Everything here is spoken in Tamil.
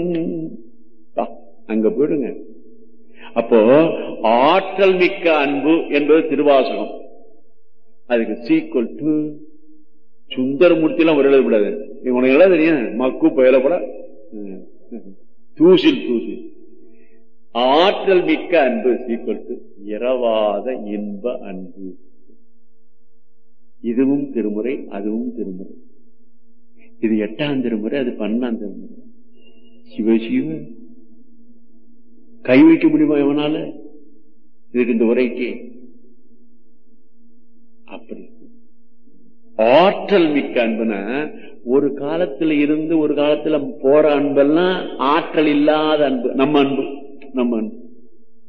பா, அங்க போயிடுங்க அப்போ ஆற்றல் மிக்க அன்பு என்பது திருவாசகம் அதுக்கு சீக்குவல் டு சுந்தரமூர்த்தி எல்லாம் ஒரு எழுதக்கூடாது உனக்கு எல்லாம் தெரியும் மக்கு பயலப்பட தூசில் தூசில் ஆற்றல் மிக்க அன்பு சீக்குவல் டு இரவாத இன்ப அன்பு இதுவும் திருமுறை அதுவும் திருமுறை இது எட்டாம் திருமுறை அது பன்னாம் திருமுறை சிவ சிவ கை வைக்க முடியுமா இவனால இதுக்கு இந்த உரைக்கு அப்படி ஆற்றல் மிக்க அன்புனா ஒரு காலத்துல இருந்து ஒரு காலத்துல போற அன்பெல்லாம் ஆற்றல் இல்லாத அன்பு நம்ம அன்பு நம்ம அன்பு